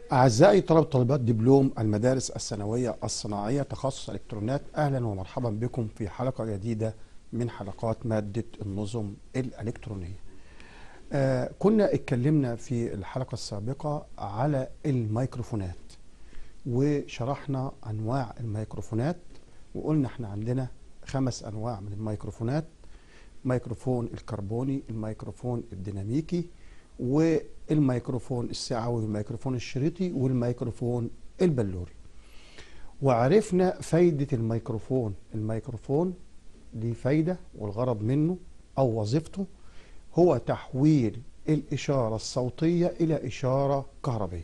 أعزائي طلبة طالبات دبلوم المدارس الثانوية الصناعية تخصص إلكترونات أهلا ومرحبا بكم في حلقة جديدة من حلقات مادة النظم الإلكترونية آه كنا اتكلمنا في الحلقة السابقة على الميكروفونات وشرحنا أنواع الميكروفونات وقلنا احنا عندنا خمس أنواع من الميكروفونات ميكروفون الكربوني الميكروفون الديناميكي والميكروفون السعوي والميكروفون الشريطي والميكروفون البلوري وعرفنا فايدة الميكروفون الميكروفون ليه فايدة والغرض منه أو وظيفته هو تحويل الإشارة الصوتية إلى إشارة كهربية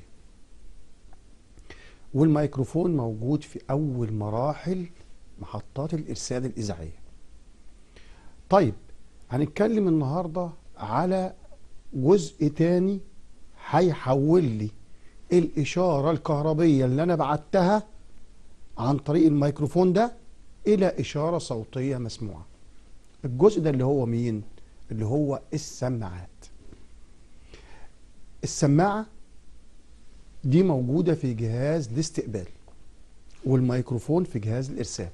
والميكروفون موجود في أول مراحل محطات الإرسال الإذاعية طيب هنتكلم النهاردة على جزء تاني هيحول لي الإشارة الكهربية اللي أنا بعتها عن طريق الميكروفون ده إلى إشارة صوتية مسموعة الجزء ده اللي هو مين؟ اللي هو السماعات السماعة دي موجودة في جهاز الاستقبال والميكروفون في جهاز الإرسال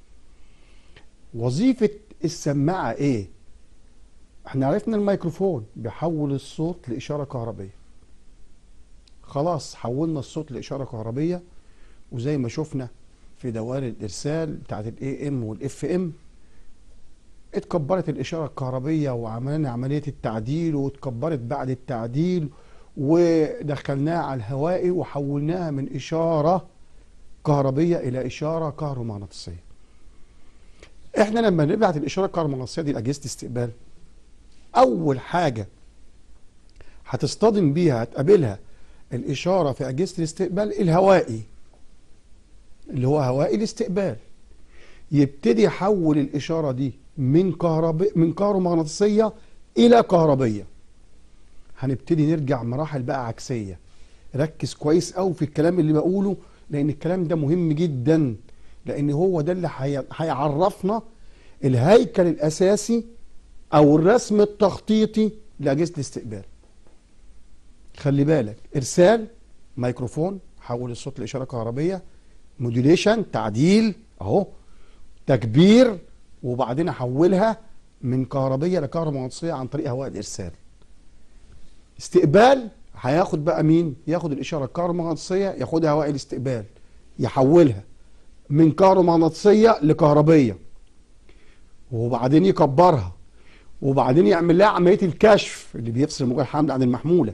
وظيفة السماعة إيه؟ احنا عرفنا الميكروفون بيحول الصوت لإشارة كهربية خلاص حولنا الصوت لإشارة كهربية وزي ما شفنا في دوائر الإرسال بتاعت الاي ام والاف ام اتكبرت الإشارة الكهربية وعملنا عملية التعديل واتكبرت بعد التعديل ودخلناها على الهوائي وحولناها من إشارة كهربية إلى إشارة كهرومغناطيسية احنا لما نبعت الإشارة الكهرومغناطيسية دي لأجهزة استقبال اول حاجه هتصطدم بيها هتقابلها الاشاره في اجهزه الاستقبال الهوائي اللي هو هوائي الاستقبال يبتدي يحول الاشاره دي من كهرباء من كهرومغناطيسيه الى كهربيه هنبتدي نرجع مراحل بقى عكسيه ركز كويس قوي في الكلام اللي بقوله لان الكلام ده مهم جدا لان هو ده اللي هيعرفنا الهيكل الاساسي او الرسم التخطيطي لاجهزه الاستقبال خلي بالك ارسال ميكروفون حول الصوت لاشاره كهربيه موديوليشن تعديل اهو تكبير وبعدين احولها من كهربيه لكهرومغناطيسيه عن طريق هواء الارسال استقبال هياخد بقى مين ياخد الاشاره الكهرومغناطيسيه ياخدها هواء الاستقبال يحولها من كهرومغناطيسيه لكهربيه وبعدين يكبرها وبعدين يعمل لها عمليه الكشف اللي بيفصل موجة الحمل عن المحموله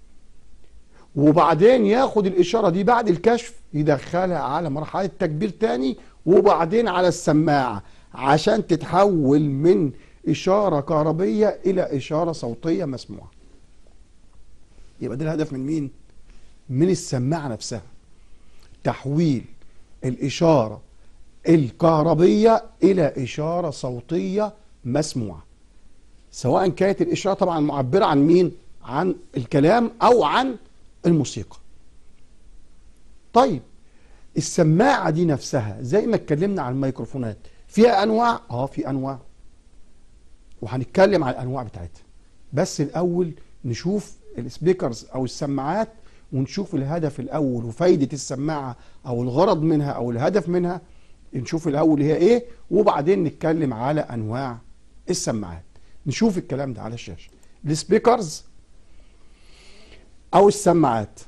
وبعدين ياخد الاشاره دي بعد الكشف يدخلها على مرحله تكبير تاني وبعدين على السماعه عشان تتحول من اشاره كهربيه الى اشاره صوتيه مسموعه يبقى ده الهدف من مين من السماعه نفسها تحويل الاشاره الكهربيه الى اشاره صوتيه مسموعه سواء كانت الإشارة طبعا معبرة عن مين عن الكلام أو عن الموسيقى طيب السماعة دي نفسها زي ما اتكلمنا عن الميكروفونات فيها أنواع اه في أنواع وهنتكلم عن الأنواع بتاعتها بس الأول نشوف السبيكرز أو السماعات ونشوف الهدف الأول وفايدة السماعة أو الغرض منها أو الهدف منها نشوف الأول هي إيه وبعدين نتكلم على أنواع السماعات نشوف الكلام ده على الشاشه السبيكرز او السماعات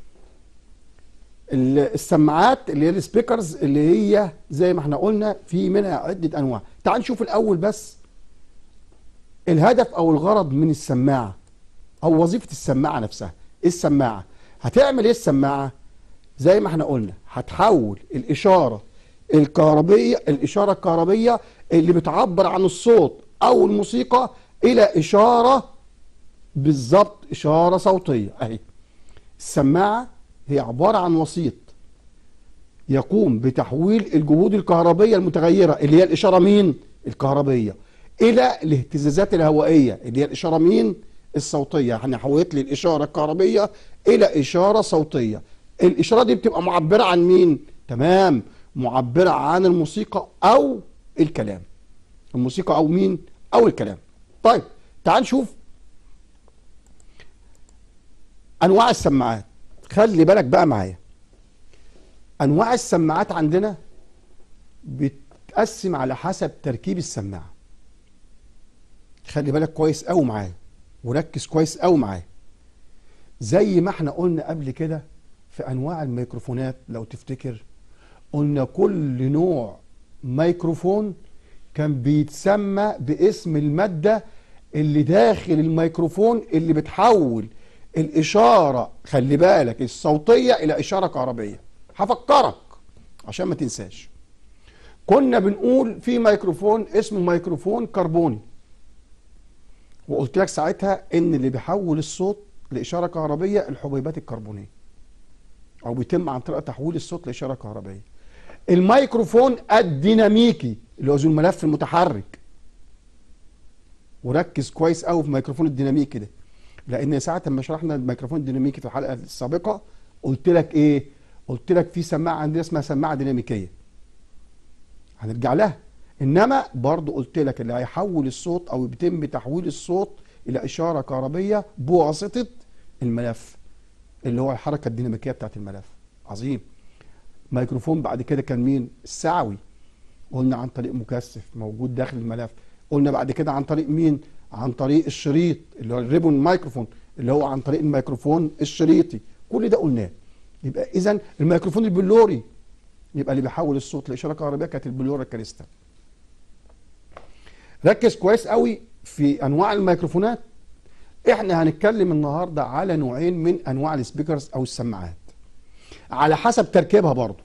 السماعات اللي هي السبيكرز اللي هي زي ما احنا قلنا في منها عده انواع تعال نشوف الاول بس الهدف او الغرض من السماعه او وظيفه السماعه نفسها السماعه هتعمل ايه السماعه زي ما احنا قلنا هتحول الاشاره الكهربيه الاشاره الكهربيه اللي بتعبر عن الصوت او الموسيقى الى اشاره بالظبط اشاره صوتيه اهي السماعه هي عباره عن وسيط يقوم بتحويل الجهود الكهربيه المتغيره اللي هي الاشاره مين الكهربيه الى الاهتزازات الهوائيه اللي هي الاشاره مين الصوتيه يعني حولت لي الاشاره الكهربيه الى اشاره صوتيه الاشاره دي بتبقى معبره عن مين تمام معبره عن الموسيقى او الكلام الموسيقى او مين او الكلام طيب تعال نشوف انواع السماعات خلي بالك بقى معايا انواع السماعات عندنا بتقسم على حسب تركيب السماعه خلي بالك كويس قوي معايا وركز كويس قوي معايا زي ما احنا قلنا قبل كده في انواع الميكروفونات لو تفتكر قلنا كل نوع ميكروفون كان بيتسمى باسم المادة اللي داخل الميكروفون اللي بتحول الإشارة خلي بالك الصوتية إلى إشارة كهربية هفكرك عشان ما تنساش كنا بنقول في ميكروفون اسمه ميكروفون كربوني وقلت لك ساعتها ان اللي بيحول الصوت لاشاره كهربيه الحبيبات الكربونيه او بيتم عن طريق تحويل الصوت لاشاره كهربيه الميكروفون الديناميكي اللي هو ذو الملف المتحرك وركز كويس قوي في الميكروفون الديناميكي ده لان ساعه ما شرحنا الميكروفون الديناميكي في الحلقه السابقه قلت لك ايه قلت لك في سماعه عندنا اسمها سماعه ديناميكيه هنرجع لها انما برضو قلت لك اللي هيحول الصوت او بيتم تحويل الصوت الى اشاره كهربيه بواسطه الملف اللي هو الحركه الديناميكيه بتاعت الملف عظيم ميكروفون بعد كده كان مين السعوي قلنا عن طريق مكثف موجود داخل الملف قلنا بعد كده عن طريق مين عن طريق الشريط اللي هو الريبون مايكروفون اللي هو عن طريق الميكروفون الشريطي كل ده قلناه يبقى اذا الميكروفون البلوري يبقى اللي بيحول الصوت لاشاره كهربائيه كانت البلورا كريستال ركز كويس قوي في انواع الميكروفونات احنا هنتكلم النهارده على نوعين من انواع السبيكرز او السماعات على حسب تركيبها برضو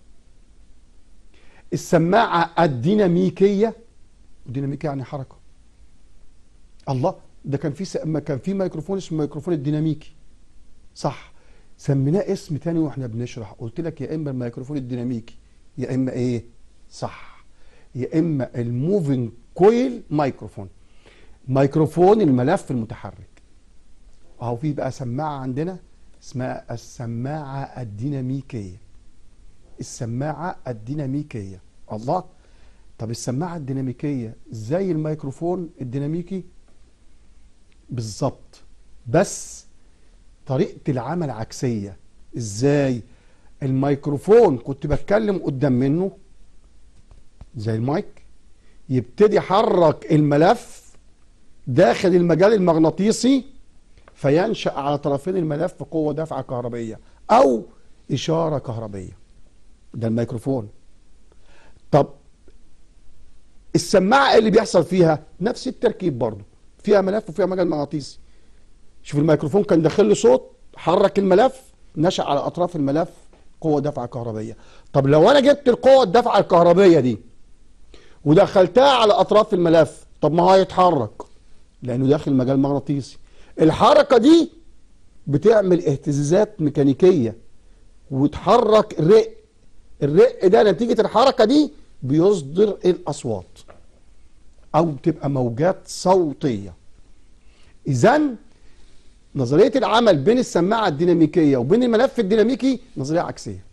السماعه الديناميكيه الديناميكيه يعني حركه الله ده كان في س... كان في ميكروفون اسمه ميكروفون الديناميكي صح سميناه اسم تاني واحنا بنشرح قلت لك يا اما الميكروفون الديناميكي يا اما ايه صح يا اما الموفينج كويل مايكروفون ميكروفون الملف المتحرك اهو في بقى سماعه عندنا اسمها السماعه الديناميكيه السماعه الديناميكيه الله طب السماعه الديناميكيه زي الميكروفون الديناميكي بالظبط بس طريقه العمل عكسيه ازاي الميكروفون كنت بتكلم قدام منه زي المايك يبتدي يحرك الملف داخل المجال المغناطيسي فينشأ على طرفين الملف قوة دفعة كهربية أو إشارة كهربية ده الميكروفون طب السماعة اللي بيحصل فيها نفس التركيب برضه فيها ملف وفيها مجال مغناطيسي شوف الميكروفون كان داخل له صوت حرك الملف نشأ على أطراف الملف قوة دفعة كهربية طب لو أنا جبت القوة الدفعة الكهربية دي ودخلتها على اطراف الملف طب ما هو هيتحرك لانه داخل مجال مغناطيسي الحركه دي بتعمل اهتزازات ميكانيكيه وتحرك الرق الرق ده نتيجه الحركه دي بيصدر الاصوات او بتبقى موجات صوتيه اذا نظريه العمل بين السماعه الديناميكيه وبين الملف الديناميكي نظريه عكسيه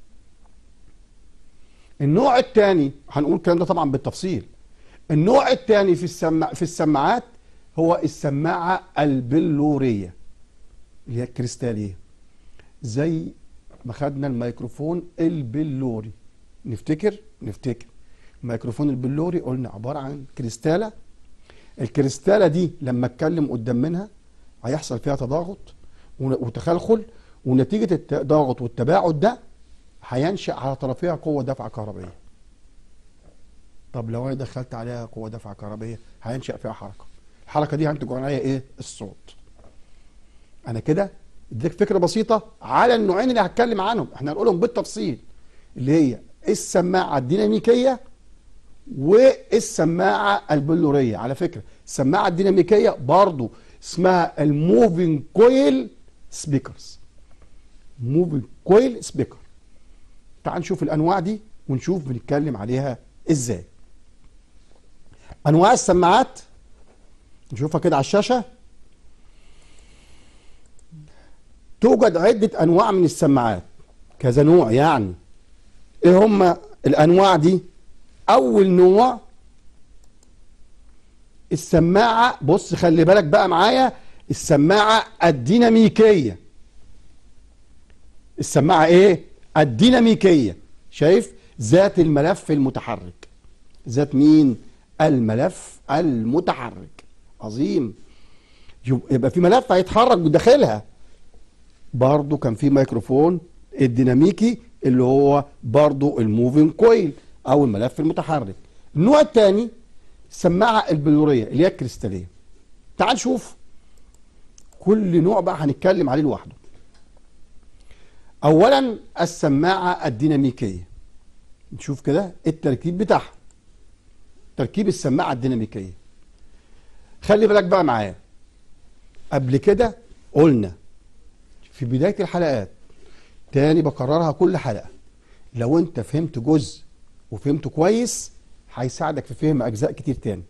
النوع الثاني هنقول الكلام ده طبعا بالتفصيل النوع الثاني في السماع في السماعات هو السماعه البلوريه اللي هي الكريستاليه زي ما خدنا الميكروفون البلوري نفتكر نفتكر الميكروفون البلوري قلنا عباره عن كريستاله الكريستاله دي لما اتكلم قدام منها هيحصل فيها تضاغط وتخلخل ونتيجه التضاغط والتباعد ده هينشأ على طرفيها قوة دفعة كهربية طب لو انا دخلت عليها قوة دفعة كهربية هينشأ فيها حركة الحركة دي هينتج عنها ايه الصوت انا كده اديك فكرة بسيطة على النوعين اللي هتكلم عنهم احنا هنقولهم بالتفصيل اللي هي السماعة الديناميكية والسماعة البلورية على فكرة السماعة الديناميكية برضو اسمها الموفينج كويل سبيكرز موفينج كويل سبيكر تعال نشوف الانواع دي ونشوف بنتكلم عليها ازاي انواع السماعات نشوفها كده على الشاشه توجد عده انواع من السماعات كذا نوع يعني ايه هم الانواع دي اول نوع السماعه بص خلي بالك بقى معايا السماعه الديناميكيه السماعه ايه الديناميكيه شايف ذات الملف المتحرك ذات مين الملف المتحرك عظيم يبقى في ملف هيتحرك داخلها برضو كان في ميكروفون الديناميكي اللي هو برضو الموفين كويل او الملف المتحرك النوع الثاني السماعه البلوريه اللي هي الكريستاليه تعال نشوف كل نوع بقى هنتكلم عليه لوحده اولا السماعه الديناميكيه نشوف كده التركيب بتاعها تركيب السماعه الديناميكيه خلي بالك بقى معايا قبل كده قلنا في بدايه الحلقات تاني بكررها كل حلقه لو انت فهمت جزء وفهمته كويس هيساعدك في فهم اجزاء كتير تاني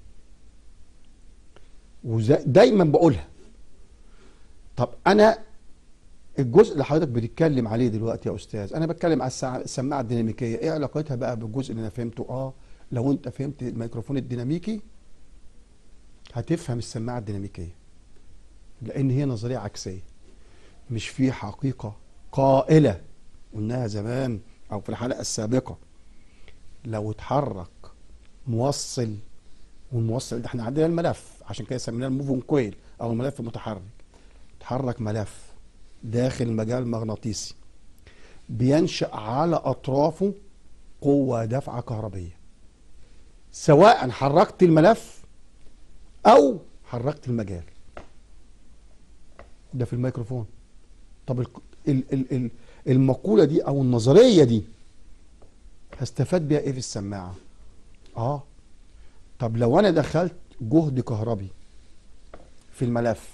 ودايما بقولها طب انا الجزء اللي حضرتك بتتكلم عليه دلوقتي يا استاذ انا بتكلم على السماعه الديناميكيه ايه علاقتها بقى بالجزء اللي انا فهمته اه لو انت فهمت الميكروفون الديناميكي هتفهم السماعه الديناميكيه لان هي نظريه عكسيه مش في حقيقه قائله قلناها زمان او في الحلقه السابقه لو اتحرك موصل والموصل ده احنا عندنا الملف عشان كده سميناه الموفون كويل او الملف المتحرك اتحرك ملف داخل مجال مغناطيسي بينشأ على أطرافه قوة دفعة كهربية سواء حركت الملف أو حركت المجال ده في الميكروفون طب المقولة دي أو النظرية دي هستفاد بيها إيه في السماعة؟ آه طب لو أنا دخلت جهد كهربي في الملف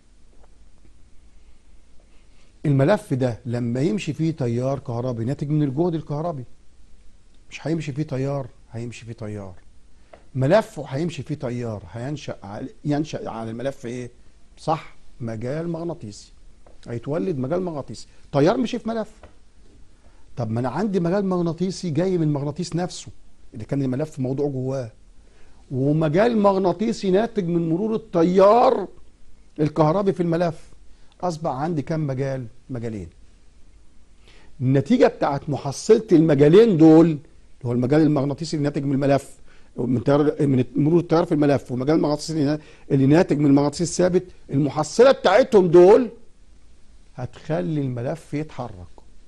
الملف ده لما يمشي فيه تيار كهربي ناتج من الجهد الكهربي مش هيمشي فيه تيار هيمشي فيه تيار ملف وهيمشي فيه تيار هينشأ على ينشأ على الملف ايه صح مجال مغناطيسي هيتولد مجال مغناطيسي تيار مشي في ملف طب ما انا عندي مجال مغناطيسي جاي من المغناطيس نفسه اللي كان الملف موضوع جواه ومجال مغناطيسي ناتج من مرور التيار الكهربي في الملف اصبح عندي كم مجال مجالين النتيجه بتاعت محصله المجالين دول اللي هو المجال المغناطيسي اللي ناتج من الملف من تيار من مرور التيار في الملف والمجال المغناطيسي اللي ناتج من المغناطيس الثابت المحصله بتاعتهم دول هتخلي الملف يتحرك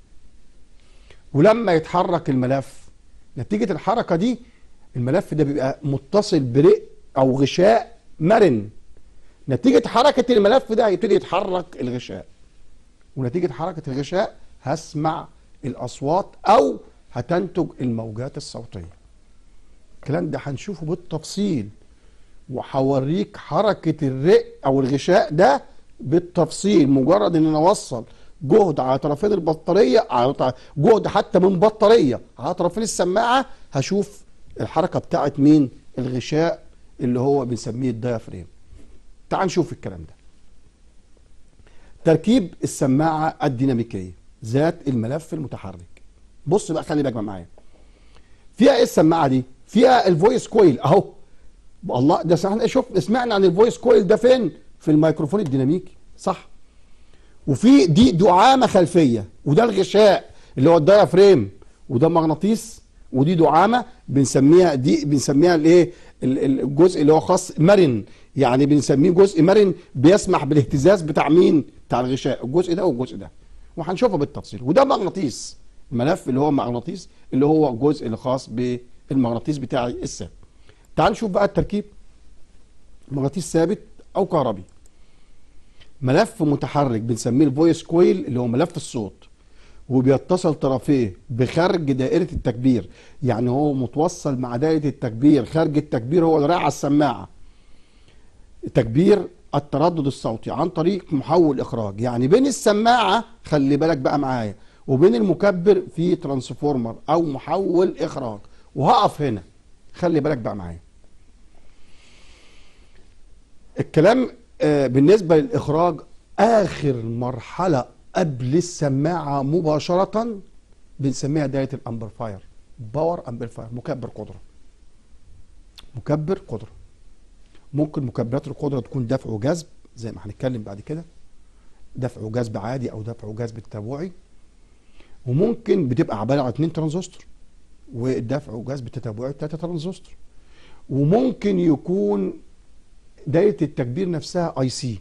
ولما يتحرك الملف نتيجه الحركه دي الملف ده بيبقى متصل برق او غشاء مرن نتيجة حركة الملف ده هيبتدي يتحرك الغشاء ونتيجة حركة الغشاء هسمع الأصوات أو هتنتج الموجات الصوتية الكلام ده هنشوفه بالتفصيل وهوريك حركة الرق أو الغشاء ده بالتفصيل مجرد ان انا اوصل جهد على طرفين البطاريه على جهد حتى من بطاريه على طرفين السماعه هشوف الحركه بتاعت مين الغشاء اللي هو بنسميه الديافريم تعال نشوف الكلام ده تركيب السماعة الديناميكية ذات الملف المتحرك بص بقى خلي بالك معايا فيها ايه السماعة دي فيها الفويس كويل اهو الله ده احنا شوف سمعنا عن الفويس كويل ده فين في الميكروفون الديناميكي صح وفي دي دعامة خلفية وده الغشاء اللي هو الدايافريم وده مغناطيس ودي دعامة بنسميها دي بنسميها الايه الجزء اللي هو خاص مرن يعني بنسميه جزء مرن بيسمح بالاهتزاز بتاع مين بتاع الغشاء الجزء ده والجزء ده وهنشوفه بالتفصيل وده مغناطيس الملف اللي هو مغناطيس اللي هو الجزء اللي خاص بالمغناطيس بتاعي الثابت تعال نشوف بقى التركيب مغناطيس ثابت او كهربي ملف متحرك بنسميه الفويس كويل اللي هو ملف الصوت وبيتصل طرفيه بخارج دائرة التكبير يعني هو متوصل مع دائرة التكبير خارج التكبير هو اللي رايح على السماعة تكبير التردد الصوتي عن طريق محول اخراج يعني بين السماعه خلي بالك بقى معايا وبين المكبر في ترانسفورمر او محول اخراج وهقف هنا خلي بالك بقى معايا الكلام آه بالنسبه للاخراج اخر مرحله قبل السماعه مباشره بنسميها دايره الامبرفاير باور امبرفاير مكبر قدره مكبر قدره ممكن مكبرات القدره تكون دفع وجذب زي ما هنتكلم بعد كده دفع وجذب عادي او دفع وجذب تتابعي وممكن بتبقى عباره عن اتنين ترانزستور والدفع وجذب التتابعي تلاته ترانزستور وممكن يكون دايره التكبير نفسها اي سي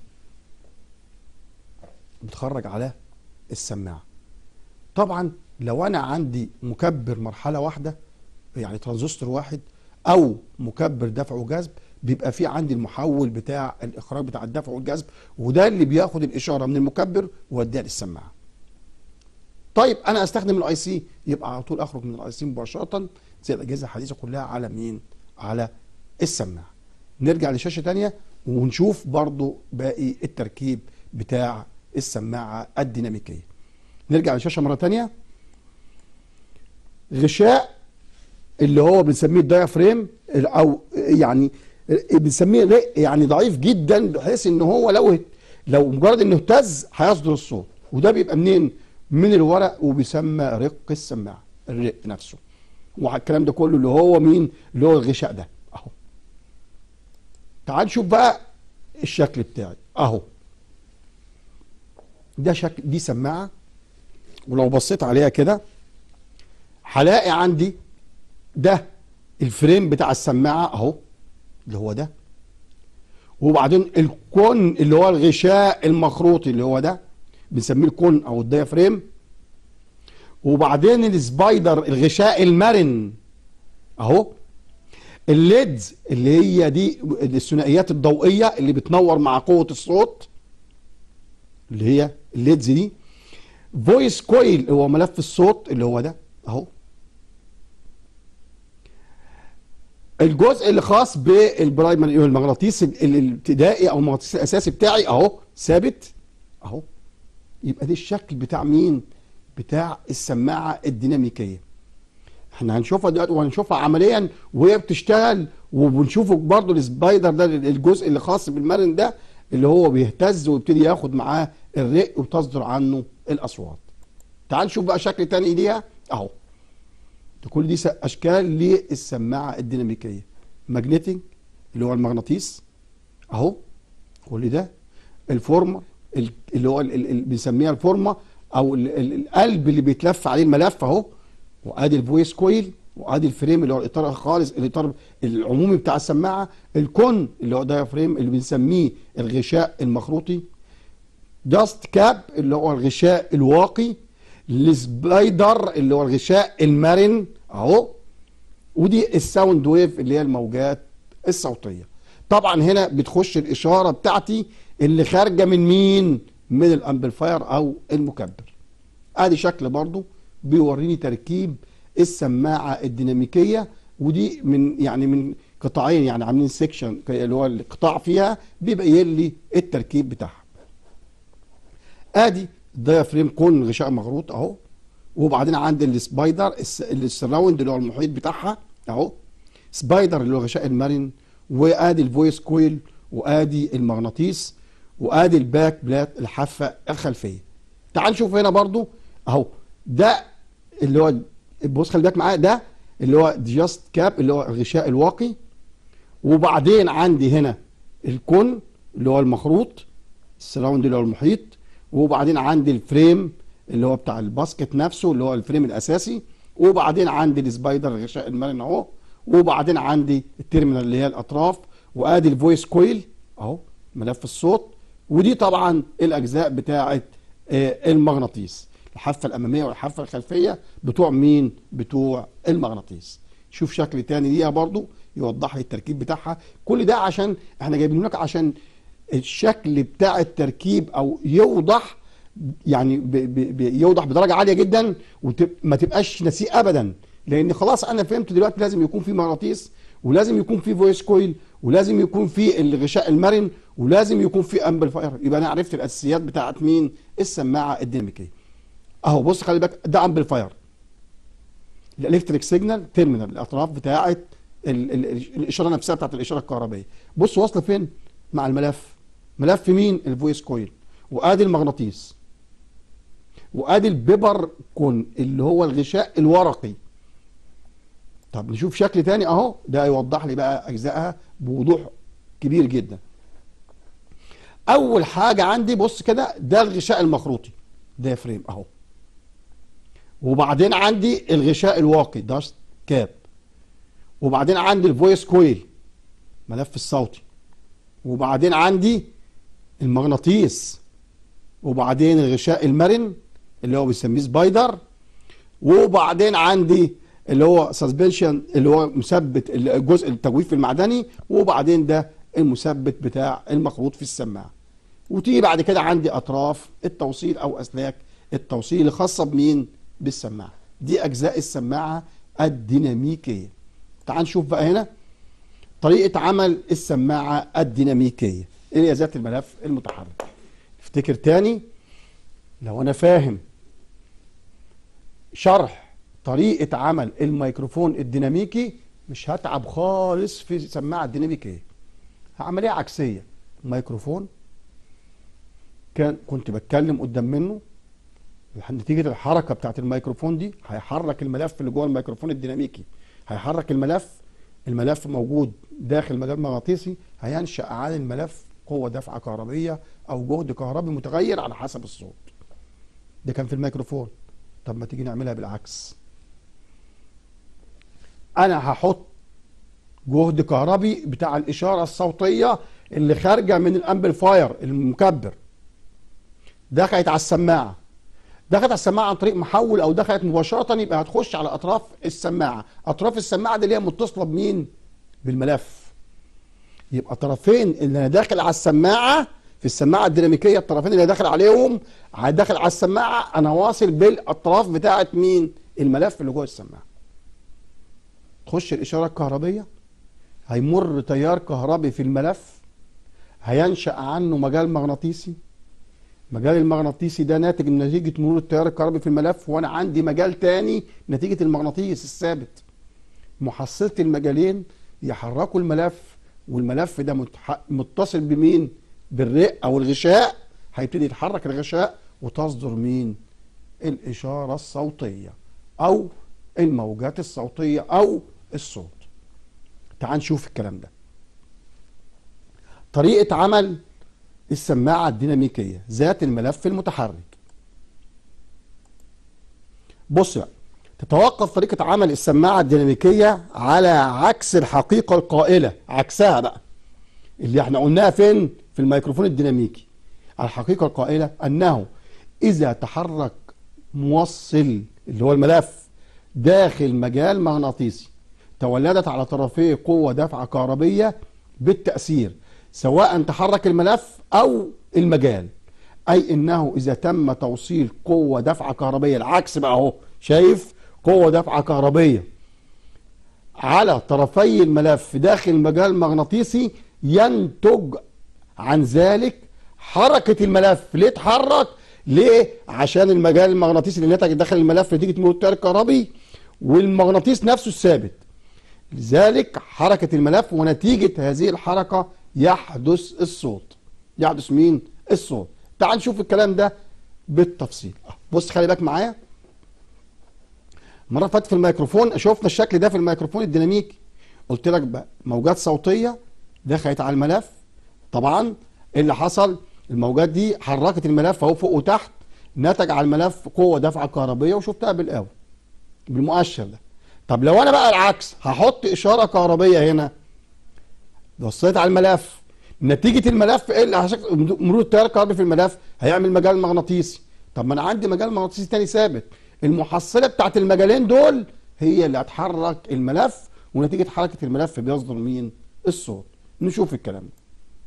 بتخرج على السماعه طبعا لو انا عندي مكبر مرحله واحده يعني ترانزستور واحد او مكبر دفع وجذب بيبقى في عندي المحول بتاع الاخراج بتاع الدفع والجذب وده اللي بياخد الاشاره من المكبر ويوديها للسماعه طيب انا استخدم الاي سي يبقى على طول اخرج من الاي سي مباشره زي الاجهزه الحديثه كلها على مين على السماعه نرجع لشاشه تانية ونشوف برضو باقي التركيب بتاع السماعه الديناميكيه نرجع للشاشه مره تانية غشاء اللي هو بنسميه الدايافريم او يعني بنسميه رق يعني ضعيف جدا بحيث ان هو لو لو مجرد انه اهتز هيصدر الصوت وده بيبقى منين؟ من الورق وبيسمى رق السماعه الرق نفسه والكلام ده كله اللي هو مين؟ اللي هو الغشاء ده اهو تعال نشوف بقى الشكل بتاعي اهو ده شكل دي سماعه ولو بصيت عليها كده هلاقي عندي ده الفريم بتاع السماعه اهو اللي هو ده وبعدين الكون اللي هو الغشاء المخروطي اللي هو ده بنسميه الكون او الديافريم وبعدين السبايدر الغشاء المرن اهو الليدز اللي هي دي الثنائيات الضوئيه اللي بتنور مع قوه الصوت اللي هي الليدز دي فويس كويل هو ملف الصوت اللي هو ده اهو الجزء اللي خاص بالبرايمري المغناطيس الابتدائي او المغناطيس الاساسي بتاعي اهو ثابت اهو يبقى ده الشكل بتاع مين بتاع السماعه الديناميكيه احنا هنشوفها دلوقتي وهنشوفها عمليا وهي بتشتغل وبنشوفه برضو السبايدر ده الجزء اللي خاص بالمرن ده اللي هو بيهتز ويبتدي ياخد معاه الرق وبتصدر عنه الاصوات تعال نشوف بقى شكل تاني ليها اهو كل دي اشكال للسماعه الديناميكيه ماجنتيك اللي هو المغناطيس اهو كل ده الفورمه اللي هو اللي بنسميها الفورمه او القلب اللي بيتلف عليه الملف اهو وادي الفويس كويل وادي الفريم اللي هو الاطار خالص الاطار العمومي بتاع السماعه الكون اللي هو دايفريم اللي بنسميه الغشاء المخروطي داست كاب اللي هو الغشاء الواقي السبايدر اللي هو الغشاء المرن اهو ودي الساوند ويف اللي هي الموجات الصوتيه طبعا هنا بتخش الاشاره بتاعتي اللي خارجه من مين من الامبليفاير او المكبر ادي شكل برضو بيوريني تركيب السماعه الديناميكيه ودي من يعني من قطاعين يعني عاملين سيكشن اللي هو القطاع فيها بيبين لي التركيب بتاعها ادي الدايفريم كون غشاء مغروط اهو وبعدين عندي السبايدر السراوند اللي هو المحيط بتاعها اهو سبايدر اللي هو غشاء المرن وادي الفويس كويل وادي المغناطيس وادي الباك بلات الحافه الخلفيه تعال نشوف هنا برضو اهو ده اللي هو بص خلي بالك معايا ده اللي هو جاست كاب اللي هو الغشاء الواقي وبعدين عندي هنا الكون اللي هو المخروط السراوند اللي هو المحيط وبعدين عندي الفريم اللي هو بتاع الباسكت نفسه اللي هو الفريم الاساسي وبعدين عندي السبايدر الغشاء المرن اهو وبعدين عندي التيرمينال اللي هي الاطراف وادي الفويس كويل اهو ملف الصوت ودي طبعا الاجزاء بتاعه المغناطيس الحافه الاماميه والحافه الخلفيه بتوع مين بتوع المغناطيس شوف شكل تاني ليها برضو يوضح لي التركيب بتاعها كل ده عشان احنا جايبينه لك عشان الشكل بتاع التركيب او يوضح يعني ب ب يوضح بدرجه عاليه جدا وما تبقاش ناسيه ابدا لان خلاص انا فهمت دلوقتي لازم يكون في مغناطيس ولازم يكون في فويس كويل ولازم يكون في الغشاء المرن ولازم يكون في امبليفاير يبقى انا عرفت الاساسيات بتاعت مين السماعه الديناميكيه اهو بص خلي بالك ده امبليفاير الالكتريك سيجنال تيرمينال الاطراف بتاعت ال ال الاشاره نفسها بتاعت الاشاره الكهربائيه بص واصله فين مع الملف ملف مين الفويس كويل وادي المغناطيس وادي البيبر كون اللي هو الغشاء الورقي طب نشوف شكل تاني اهو ده يوضح لي بقى اجزائها بوضوح كبير جدا اول حاجه عندي بص كده ده الغشاء المخروطي ده فريم اهو وبعدين عندي الغشاء الواقي داست كاب وبعدين عندي الفويس كويل ملف الصوتي وبعدين عندي المغناطيس وبعدين الغشاء المرن اللي هو بيسميه سبايدر وبعدين عندي اللي هو سسبنشن اللي هو مثبت الجزء التجويف المعدني وبعدين ده المثبت بتاع المخروط في السماعه وتيجي بعد كده عندي اطراف التوصيل او اسلاك التوصيل الخاصه بمين بالسماعه دي اجزاء السماعه الديناميكيه تعال نشوف بقى هنا طريقه عمل السماعه الديناميكيه ايه هي ذات الملف المتحرك افتكر تاني لو انا فاهم شرح طريقه عمل الميكروفون الديناميكي مش هتعب خالص في السماعه الديناميكيه عمليه عكسيه ميكروفون كان كنت بتكلم قدام منه نتيجه الحركه بتاعت الميكروفون دي هيحرك الملف اللي جوه الميكروفون الديناميكي هيحرك الملف الملف موجود داخل مجال مغناطيسي هينشا عن الملف قوه دفعه كهربيه او جهد كهربي متغير على حسب الصوت ده كان في الميكروفون طب ما تيجي نعملها بالعكس انا هحط جهد كهربي بتاع الاشاره الصوتيه اللي خارجه من الامبليفاير المكبر دخلت على السماعه دخلت على السماعه عن طريق محول او دخلت مباشره يبقى هتخش على اطراف السماعه اطراف السماعه دي اللي هي متصله بمين بالملف يبقى طرفين اللي انا داخل على السماعه في السماعه الديناميكيه الطرفين اللي داخل عليهم داخل على السماعه انا واصل بالاطراف بتاعه مين الملف اللي جوه السماعه تخش الاشاره الكهربيه هيمر تيار كهربي في الملف هينشا عنه مجال مغناطيسي مجال المغناطيسي ده ناتج نتيجه مرور التيار الكهربي في الملف وانا عندي مجال تاني نتيجه المغناطيس الثابت محصله المجالين يحركوا الملف والملف ده متصل بمين بالرق او الغشاء هيبتدي يتحرك الغشاء وتصدر مين الاشاره الصوتيه او الموجات الصوتيه او الصوت تعال نشوف الكلام ده طريقه عمل السماعه الديناميكيه ذات الملف المتحرك بص بقى تتوقف طريقه عمل السماعه الديناميكيه على عكس الحقيقه القائله عكسها بقى اللي احنا قلناها فين في الميكروفون الديناميكي الحقيقة القائلة أنه إذا تحرك موصل اللي هو الملف داخل مجال مغناطيسي تولدت على طرفيه قوة دفعة كهربية بالتأثير سواء تحرك الملف أو المجال أي أنه إذا تم توصيل قوة دفعة كهربية العكس بقى أهو شايف قوة دفعة كهربية على طرفي الملف داخل مجال مغناطيسي ينتج عن ذلك حركة الملف ليه اتحرك ليه عشان المجال المغناطيسي اللي نتج داخل الملف نتيجة مرور التيار الكهربي والمغناطيس نفسه الثابت لذلك حركة الملف ونتيجة هذه الحركة يحدث الصوت يحدث مين الصوت تعال نشوف الكلام ده بالتفصيل بص خلي بالك معايا مرة فاتت في الميكروفون شفنا الشكل ده في الميكروفون الديناميكي قلت لك بقى موجات صوتية دخلت على الملف طبعا ايه اللي حصل الموجات دي حركت الملف اهو فوق وتحت نتج على الملف قوه دفعه كهربيه وشفتها بالقوي بالمؤشر ده طب لو انا بقى العكس هحط اشاره كهربيه هنا وصيت على الملف نتيجه الملف ايه اللي مرور التيار الكهربي في الملف هيعمل مجال مغناطيسي طب ما انا عندي مجال مغناطيسي تاني ثابت المحصله بتاعت المجالين دول هي اللي هتحرك الملف ونتيجه حركه الملف بيصدر مين الصوت نشوف الكلام ده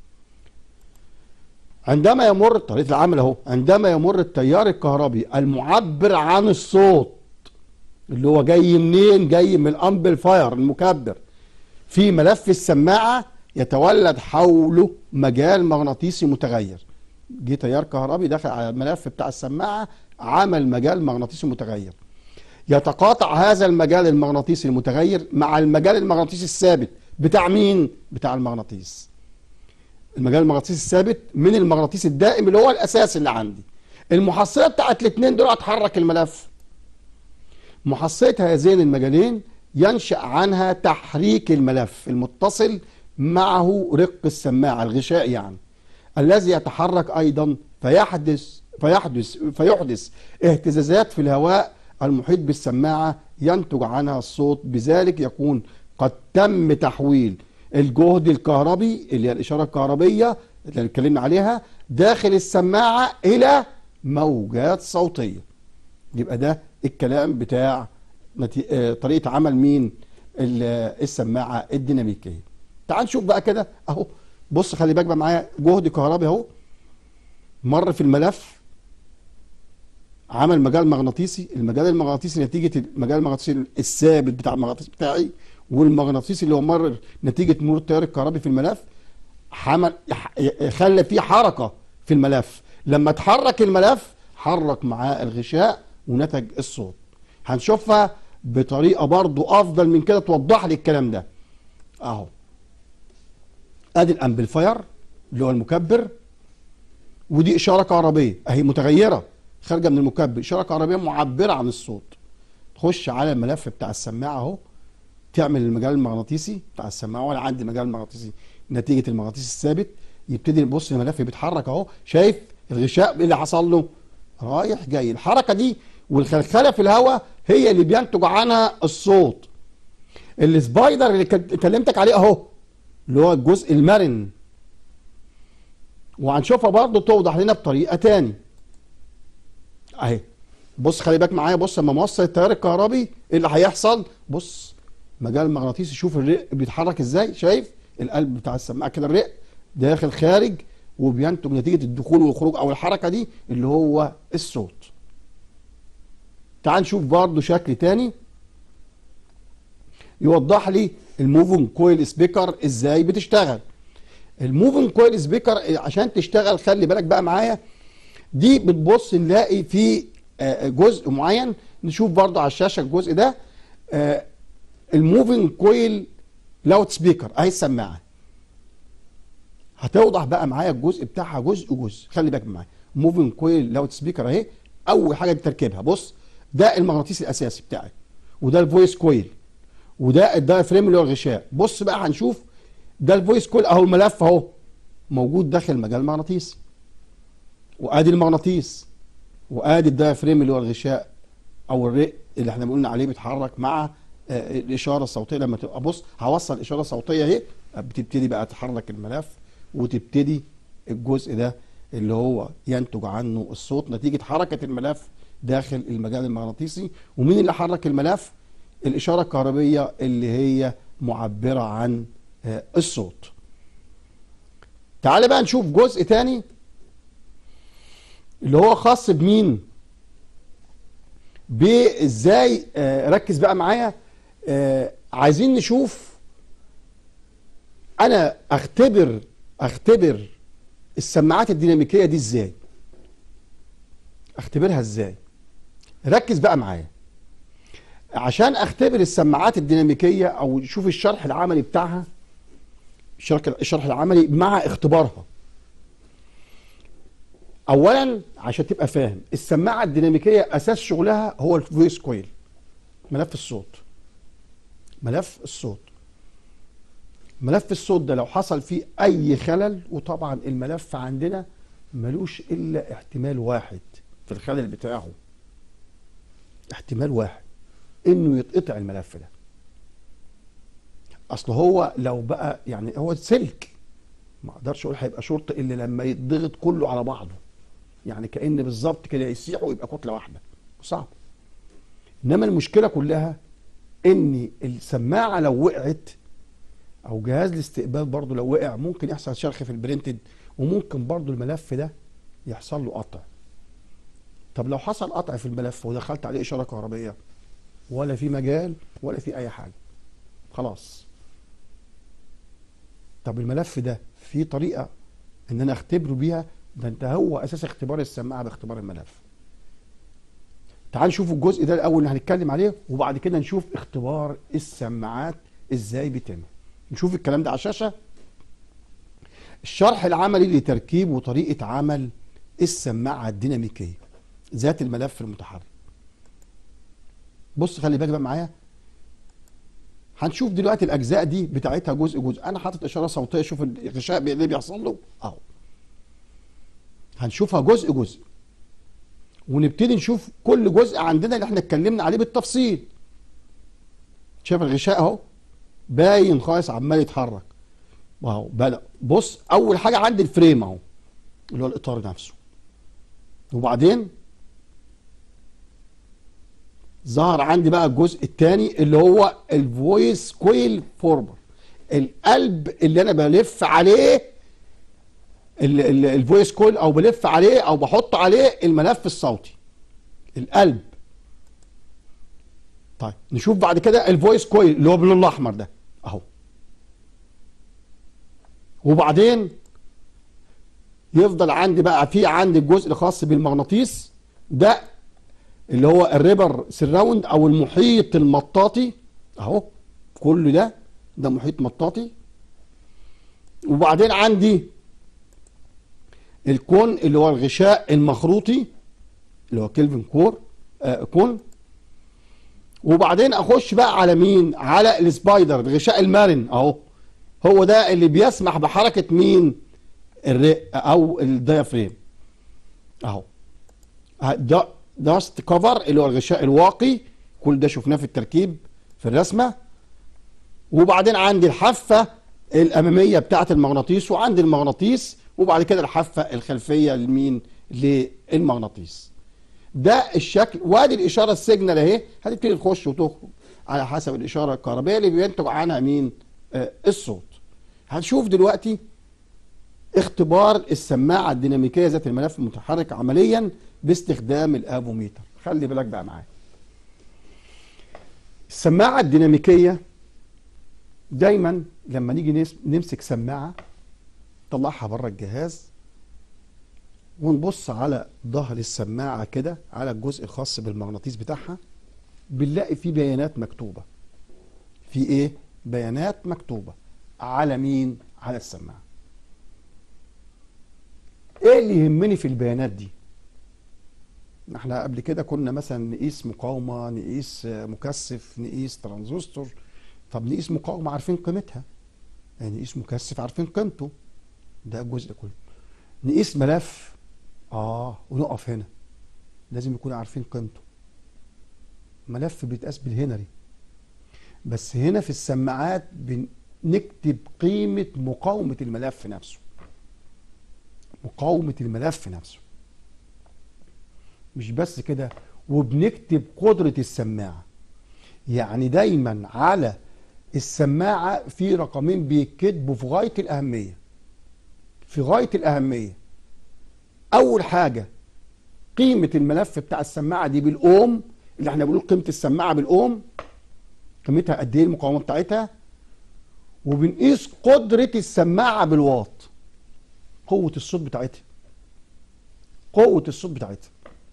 عندما يمر طريقه العمل اهو عندما يمر التيار الكهربي المعبر عن الصوت اللي هو جاي منين جاي من الامبليفاير المكبر في ملف السماعه يتولد حوله مجال مغناطيسي متغير جه تيار كهربي دخل على الملف بتاع السماعه عمل مجال مغناطيسي متغير يتقاطع هذا المجال المغناطيسي المتغير مع المجال المغناطيسي الثابت بتاع مين بتاع المغناطيس المجال المغناطيسي الثابت من المغناطيس الدائم اللي هو الاساس اللي عندي المحصله بتاعت الاثنين دول هتحرك الملف محصله هذين المجالين ينشا عنها تحريك الملف المتصل معه رق السماعه الغشاء يعني الذي يتحرك ايضا فيحدث فيحدث فيحدث اهتزازات في الهواء المحيط بالسماعة ينتج عنها الصوت بذلك يكون قد تم تحويل الجهد الكهربي اللي هي الإشارة الكهربية اللي اتكلمنا عليها داخل السماعة إلى موجات صوتية يبقى ده الكلام بتاع نتي... آه، طريقة عمل مين ال- السماعة الديناميكية تعال نشوف بقى كده اهو بص خلي بالك بقى معايا جهد كهربي اهو مر في الملف عمل مجال مغناطيسي المجال المغناطيسي نتيجة المجال المغناطيسي الثابت بتاع المغناطيس بتاعي والمغناطيسي اللي هو مر نتيجة مرور التيار الكهربي في الملف حمل ح- خلى فيه حركة في الملف لما اتحرك الملف حرك معاه الغشاء ونتج الصوت هنشوفها بطريقة برضو أفضل من كده توضح لي الكلام ده أهو ادي الامبليفاير اللي هو المكبر ودي اشاره كهربيه اهي متغيره خارجه من المكبر اشاره كهربيه معبره عن الصوت تخش على الملف بتاع السماعه اهو تعمل المجال المغناطيسي بتاع السماعه وانا عندي مجال مغناطيسي نتيجه المغناطيس الثابت يبتدي نبص الملف بيتحرك اهو شايف الغشاء إيه اللي حصل له رايح جاي الحركه دي والخلخله في الهواء هي اللي بينتج عنها الصوت السبايدر اللي كنت- كلمتك عليه اهو اللي هو الجزء المرن وهنشوفها برضه توضح لنا بطريقه تاني اهي بص خلي بالك معايا بص لما موصل التيار الكهربي ايه اللي هيحصل بص مجال مغناطيسي شوف الرق بيتحرك ازاي شايف القلب بتاع السماعه كده الرق داخل خارج وبينتج نتيجه الدخول والخروج او الحركه دي اللي هو الصوت تعال نشوف برضه شكل تاني يوضح لي الموفنج كويل سبيكر ازاي بتشتغل الموفنج كويل سبيكر عشان تشتغل خلي بالك بقى معايا دي بتبص نلاقي في آه، جزء معين نشوف برضو على الشاشه الجزء ده آه، الموفنج كويل لاود سبيكر اهي السماعه هتوضح بقى معايا الجزء بتاعها جزء جزء خلي بالك معايا موفنج كويل لاود سبيكر اهي اول حاجه بتركيبها بص ده المغناطيس الاساسي بتاعك وده الفويس كويل وده الدايفريم اللي هو الغشاء بص بقى هنشوف ده الفويس كويل اهو الملف اهو موجود داخل مجال مغناطيسي وادي المغناطيس وادي الدايفريم اللي هو الغشاء او الرق اللي احنا قلنا عليه بيتحرك مع آه، الاشاره الصوتيه لما تبقى بص هوصل اشاره صوتيه اهي بتبتدي بقى تحرك الملف وتبتدي الجزء ده اللي هو ينتج عنه الصوت نتيجه حركه الملف داخل المجال المغناطيسي ومين اللي حرك الملف الاشاره الكهربيه اللي هي معبره عن آه، الصوت تعال بقى نشوف جزء تاني اللي هو خاص بمين بازاي آه، ركز بقى معايا آه، عايزين نشوف انا اختبر اختبر السماعات الديناميكيه دي ازاي اختبرها ازاي ركز بقى معايا عشان اختبر السماعات الديناميكيه او شوف الشرح العملي بتاعها الشرح الشرح العملي مع اختبارها اولا عشان تبقى فاهم السماعه الديناميكيه اساس شغلها هو الفويس كويل ملف الصوت ملف الصوت ملف الصوت ده لو حصل فيه اي خلل وطبعا الملف عندنا ملوش الا احتمال واحد في الخلل بتاعه احتمال واحد انه يتقطع الملف ده اصل هو لو بقى يعني هو سلك ما اقدرش اقول هيبقى شرط الا لما يتضغط كله على بعضه يعني كان بالظبط كده يسيح ويبقى كتله واحده صعب انما المشكله كلها ان السماعه لو وقعت او جهاز الاستقبال برضو لو وقع ممكن يحصل شرخ في البرنتد وممكن برضو الملف ده يحصل له قطع طب لو حصل قطع في الملف ودخلت عليه اشاره كهربيه ولا في مجال ولا في اي حاجه خلاص طب الملف ده في طريقه ان انا اختبره بيها ده انت هو اساس اختبار السماعه باختبار الملف تعال نشوف الجزء ده الاول اللي هنتكلم عليه وبعد كده نشوف اختبار السماعات ازاي بيتم نشوف الكلام ده على الشاشه الشرح العملي لتركيب وطريقه عمل السماعه الديناميكيه ذات الملف المتحرك بص خلي بالك بقى معايا هنشوف دلوقتي الاجزاء دي بتاعتها جزء جزء انا حاطط اشاره صوتيه شوف الغشاء اللي بيحصل له اهو هنشوفها جزء جزء ونبتدي نشوف كل جزء عندنا اللي احنا اتكلمنا عليه بالتفصيل شايف الغشاء اهو باين خالص عمال يتحرك اهو بدا بص اول حاجه عندي الفريم اهو اللي هو الاطار نفسه وبعدين ظهر عندي بقى الجزء الثاني اللي هو الفويس كويل فورمر القلب اللي انا بلف عليه الفويس كويل او بلف عليه او بحط عليه الملف الصوتي القلب طيب نشوف بعد كده الفويس كويل اللي هو باللون الاحمر ده اهو وبعدين يفضل عندي بقى في عندي الجزء الخاص بالمغناطيس ده اللي هو الريبر سراوند او المحيط المطاطي اهو كل ده ده محيط مطاطي وبعدين عندي الكون اللي هو الغشاء المخروطي اللي هو كيلفن كور آه كون وبعدين اخش بقى على مين على السبايدر الغشاء المرن اهو هو ده اللي بيسمح بحركه مين الرئه او الديافريم اهو ده داست كفر اللي هو الغشاء الواقي كل ده شفناه في التركيب في الرسمه وبعدين عندي الحافه الاماميه بتاعه المغناطيس وعندي المغناطيس وبعد كده الحافه الخلفيه لمين للمغناطيس ده الشكل وادي الاشاره السيجنال اهي هتبتدي تخش وتخرج على حسب الاشاره الكهربائيه اللي بينتج عنها مين آه الصوت هنشوف دلوقتي اختبار السماعه الديناميكيه ذات الملف المتحرك عمليا باستخدام الافوميتر خلي بالك بقى معايا السماعه الديناميكيه دايما لما نيجي نمسك سماعه نطلعها بره الجهاز ونبص على ظهر السماعه كده على الجزء الخاص بالمغناطيس بتاعها بنلاقي فيه بيانات مكتوبه في ايه بيانات مكتوبه على مين على السماعه ايه اللي يهمني في البيانات دي احنا قبل كده كنا مثلا نقيس مقاومه نقيس مكثف نقيس ترانزستور طب نقيس مقاومه عارفين قيمتها يعني نقيس مكثف عارفين قيمته ده الجزء كله نقيس ملف اه ونقف هنا لازم نكون عارفين قيمته ملف بيتقاس بالهنري بس هنا في السماعات بنكتب قيمة مقاومة الملف نفسه مقاومة الملف نفسه مش بس كده وبنكتب قدرة السماعة يعني دايما على السماعة في رقمين بيتكتبوا في غاية الأهمية في غاية الأهمية أول حاجة قيمة الملف بتاع السماعة دي بالأوم اللي احنا بنقول قيمة السماعة بالأوم قيمتها قد إيه المقاومة بتاعتها وبنقيس قدرة السماعة بالواط قوة الصوت بتاعتها قوة الصوت بتاعتها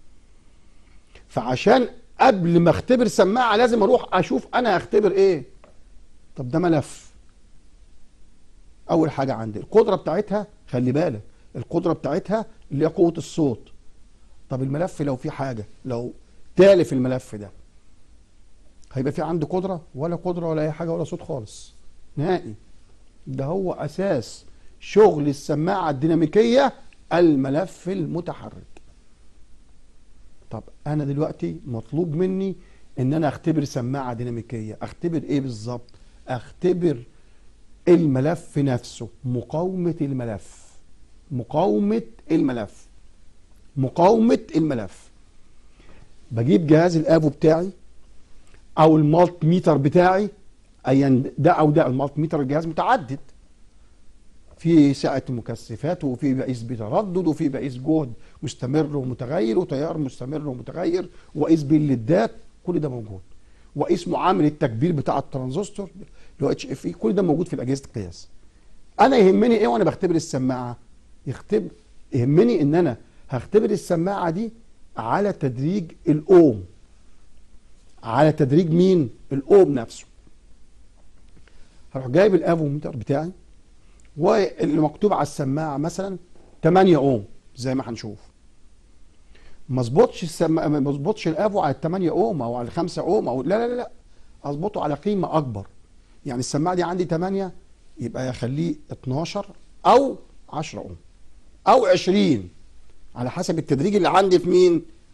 فعشان قبل ما اختبر سماعة لازم اروح اشوف انا هختبر ايه طب ده ملف اول حاجة عندي القدرة بتاعتها خلي بالك القدرة بتاعتها اللي هي قوة الصوت طب الملف لو في حاجة لو تالف الملف ده هيبقى في عندي قدرة ولا قدرة ولا اي حاجة ولا صوت خالص نهائي ده هو اساس شغل السماعة الديناميكية الملف المتحرك طب انا دلوقتي مطلوب مني ان انا اختبر سماعة ديناميكية اختبر ايه بالظبط اختبر الملف نفسه مقاومة الملف مقاومة الملف مقاومة الملف بجيب جهاز الافو بتاعي او المالت ميتر بتاعي ايا ده او ده المالت ميتر الجهاز متعدد في سعة مكثفات وفي بقيس بتردد وفي بقيس جهد مستمر ومتغير وتيار مستمر ومتغير وقيس باللدات كل ده موجود وقيس معامل التكبير بتاع الترانزستور اللي هو اتش اف اي كل ده موجود في اجهزه القياس انا يهمني ايه وانا بختبر السماعه يختبر يهمني ان انا هختبر السماعه دي على تدريج الاوم على تدريج مين الاوم نفسه هروح جايب الافوميتر بتاعي واللي مكتوب على السماعه مثلا 8 اوم زي ما هنشوف ما اظبطش السما... ما اظبطش الافو على 8 اوم او على 5 اوم او لا لا لا اظبطه على قيمه اكبر يعني السماعه دي عندي 8 يبقى اخليه 12 او 10 اوم او 20 على حسب التدريج اللي عندي في مين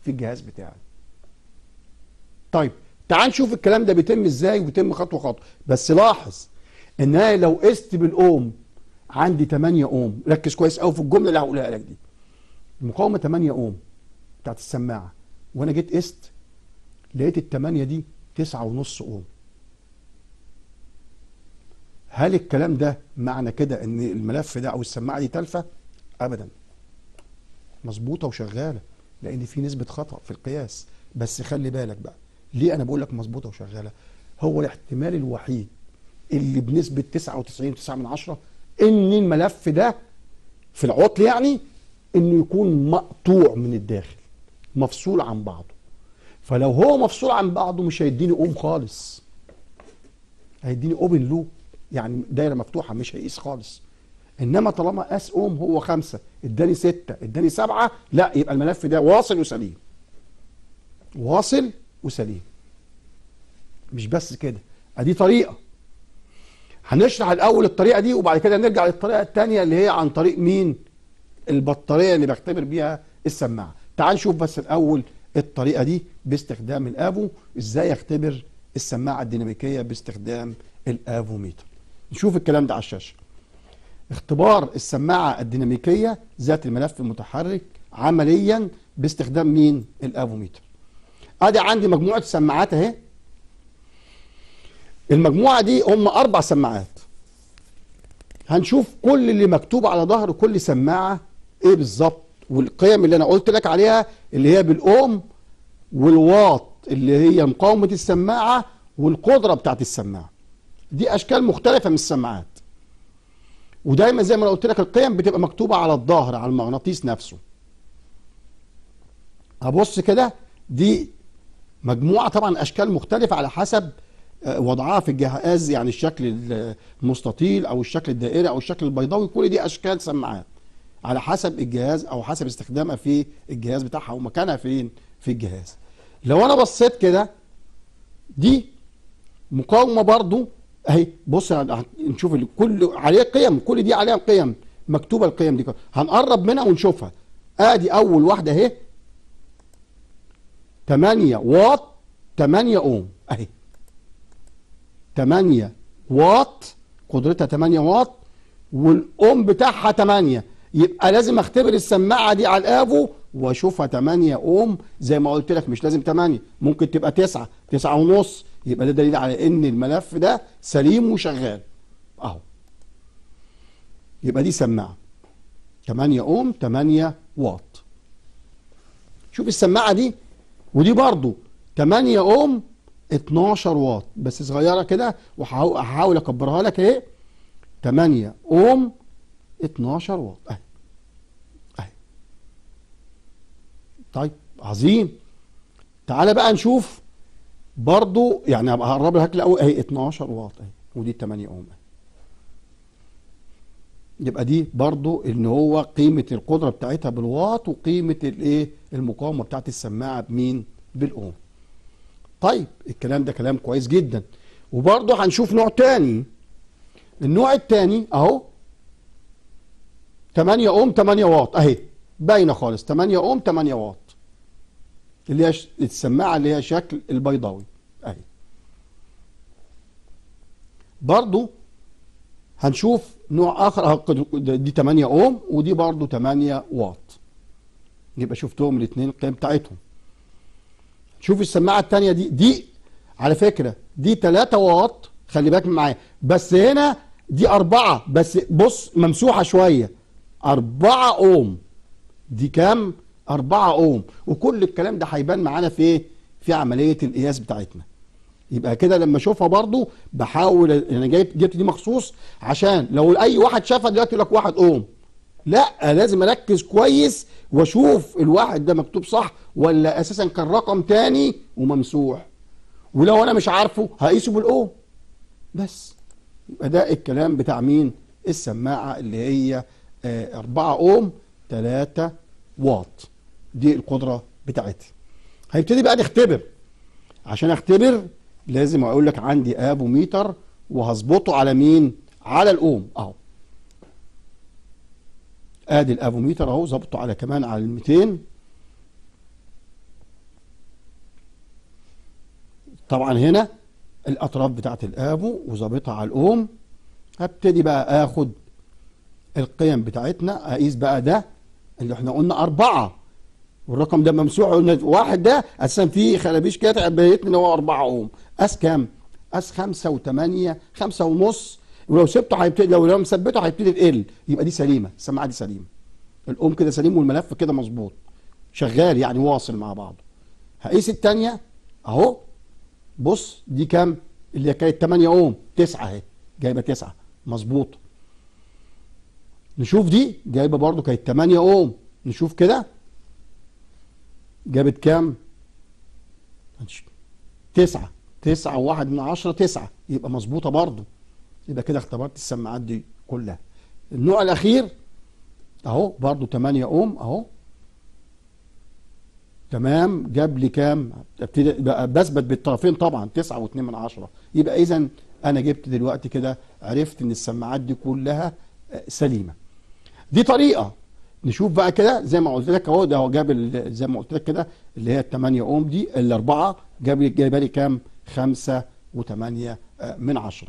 في الجهاز بتاعي طيب تعال نشوف الكلام ده بيتم ازاي وبيتم خطوه خطوه بس لاحظ ان انا لو قست بالاوم عندي 8 اوم ركز كويس قوي في الجمله اللي هقولها لك دي المقاومه 8 اوم بتاعت السماعه وانا جيت قست لقيت الثمانيه دي 9 ونص اوم هل الكلام ده معنى كده ان الملف ده او السماعه دي تالفه ابدا مظبوطه وشغاله لان في نسبه خطا في القياس بس خلي بالك بقى ليه انا بقول لك مظبوطه وشغاله هو الاحتمال الوحيد اللي بنسبه 99.9 من عشرة ان الملف ده في العطل يعني انه يكون مقطوع من الداخل مفصول عن بعضه فلو هو مفصول عن بعضه مش هيديني اوم خالص هيديني اوبن لوب يعني دايره مفتوحه مش هيقيس خالص انما طالما قاس اوم هو خمسه اداني سته اداني سبعه لا يبقى الملف ده واصل وسليم واصل وسليم مش بس كده ادي طريقه هنشرح الاول الطريقه دي وبعد كده نرجع للطريقه الثانيه اللي هي عن طريق مين البطاريه اللي بختبر بيها السماعه تعال نشوف بس الاول الطريقه دي باستخدام الافو ازاي اختبر السماعه الديناميكيه باستخدام الافوميتر نشوف الكلام ده على الشاشه اختبار السماعه الديناميكيه ذات الملف المتحرك عمليا باستخدام مين الافوميتر ادي عندي مجموعه سماعات اهي المجموعه دي هم اربع سماعات هنشوف كل اللي مكتوب على ظهر كل سماعه ايه بالظبط والقيم اللي انا قلت لك عليها اللي هي بالاوم والواط اللي هي مقاومه السماعه والقدره بتاعت السماعه دي اشكال مختلفه من السماعات ودايما زي ما انا قلت لك القيم بتبقى مكتوبه على الظهر على المغناطيس نفسه هبص كده دي مجموعه طبعا اشكال مختلفه على حسب وضعها في الجهاز يعني الشكل المستطيل او الشكل الدائري او الشكل البيضاوي كل دي اشكال سماعات على حسب الجهاز او حسب استخدامها في الجهاز بتاعها ومكانها فين في الجهاز لو انا بصيت كده دي مقاومه برضو اهي بص نشوف كل عليه قيم كل دي عليها قيم مكتوبه القيم دي هنقرب منها ونشوفها ادي اول واحده اهي 8 واط 8 اوم اهي 8 واط قدرتها 8 واط والاوم بتاعها 8 يبقى لازم اختبر السماعه دي على الافو واشوفها 8 اوم زي ما قلت لك مش لازم 8 ممكن تبقى 9 9 ونص يبقى ده دليل على ان الملف ده سليم وشغال اهو يبقى دي سماعه 8 اوم 8 واط شوف السماعه دي ودي برضو 8 اوم 12 واط بس صغيره كده وهحاول اكبرها لك اهي 8 اوم 12 واط اهي اهي طيب عظيم تعالى بقى نشوف برضو يعني هبقى هقرب لك الاول اهي 12 واط اهي ودي 8 اوم اهي يبقى دي برضو ان هو قيمه القدره بتاعتها بالواط وقيمه الايه المقاومه بتاعت السماعه بمين بالاوم طيب الكلام ده كلام كويس جدا وبرضه هنشوف نوع تاني النوع التاني اهو 8 اوم 8 واط اهي باينه خالص 8 اوم 8 واط اللي هي السماعه اللي هي شكل البيضاوي اهي برضه هنشوف نوع اخر دي 8 اوم ودي برضه 8 واط يبقى شفتهم الاثنين القيم بتاعتهم شوف السماعه الثانيه دي دي على فكره دي 3 واط خلي بالك معايا بس هنا دي أربعة بس بص ممسوحة شوية أربعة أوم دي كام؟ أربعة أوم وكل الكلام ده هيبان معانا في إيه؟ في عملية القياس بتاعتنا يبقى كده لما اشوفها برضو بحاول انا جايب جبت دي مخصوص عشان لو اي واحد شافها دلوقتي يقول لك واحد اوم لا لازم اركز كويس واشوف الواحد ده مكتوب صح ولا اساسا كان رقم تاني وممسوح ولو انا مش عارفه هقيسه بالاوم بس يبقى ده الكلام بتاع مين السماعه اللي هي 4 اوم 3 واط دي القدره بتاعتها هيبتدي بقى نختبر عشان اختبر لازم اقول لك عندي ابوميتر وهظبطه على مين على الاوم اهو ادي الافوميتر اهو ظبطه على كمان على ال 200 طبعا هنا الاطراف بتاعت الافو وظابطها على الاوم هبتدي بقى اخد القيم بتاعتنا اقيس بقى ده اللي احنا قلنا اربعه والرقم ده ممسوح قلنا واحد ده اساسا فيه خلابيش كده بيتني ان هو 4 اوم قاس كام؟ قاس 5 و8 5 ونص ولو سبته هيبتدي لو لو مثبته هيبتدي تقل يبقى دي سليمه السماعه دي سليمه الاوم كده سليم والملف كده مظبوط شغال يعني واصل مع بعضه هقيس الثانيه اهو بص دي كام اللي هي كانت 8 اوم 9 اهي جايبه 9 مظبوطه نشوف دي جايبه برضو كانت 8 اوم نشوف كده جابت كام تسعة تسعة وواحد من عشرة تسعة يبقى مظبوطة برضو يبقى كده اختبرت السماعات دي كلها النوع الأخير أهو برضو 8 أوم أهو تمام جاب لي كام ابتدي بقى بثبت بالطرفين طبعا تسعة واتنين من عشرة يبقى إذا أنا جبت دلوقتي كده عرفت إن السماعات دي كلها آه، سليمة دي طريقة نشوف بقى كده زي ما قلت لك اهو ده هو جاب ال- زي ما قلت لك كده اللي هي ال 8 اوم دي الاربعه جاب لي جايبه لي كام؟ 5 و8 من عشرة.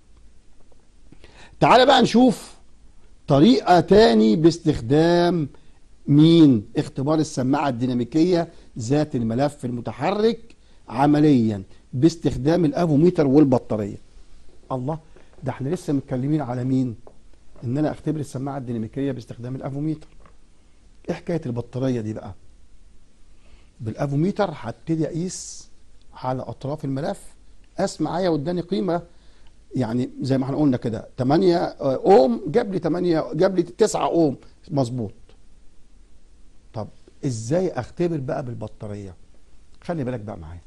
تعالى بقى نشوف طريقه تاني باستخدام مين؟ اختبار السماعه الديناميكيه ذات الملف المتحرك عمليا باستخدام الافوميتر والبطاريه. الله ده احنا لسه متكلمين على مين؟ ان انا اختبر السماعه الديناميكيه باستخدام الافوميتر. ايه حكايه البطاريه دي بقى بالافوميتر هبتدي اقيس على اطراف الملف قاس معايا واداني قيمه يعني زي ما احنا قلنا كده 8 اوم جاب لي 8 جاب لي 9 اوم مظبوط طب ازاي اختبر بقى بالبطاريه خلي بالك بقى معايا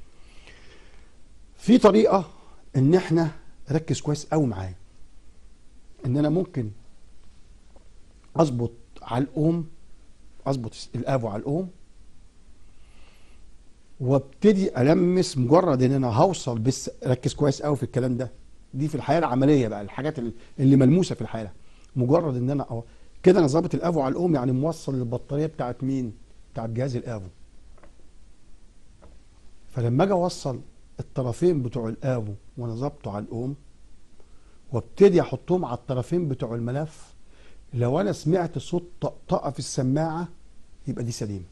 في طريقه ان احنا ركز كويس قوي معايا ان انا ممكن اظبط على الاوم اظبط الافو على الاوم وابتدي المس مجرد ان انا هوصل بس ركز كويس قوي في الكلام ده دي في الحياه العمليه بقى الحاجات اللي- اللي ملموسه في الحياه مجرد ان انا أو كده انا ظابط الافو على الاوم يعني موصل البطاريه بتاعت مين بتاعت جهاز الافو فلما اجي اوصل الطرفين بتوع الافو وانا ظابطه على الاوم وابتدي احطهم على الطرفين بتوع الملف لو انا سمعت صوت طقطقه في السماعه يبقى دي سليمه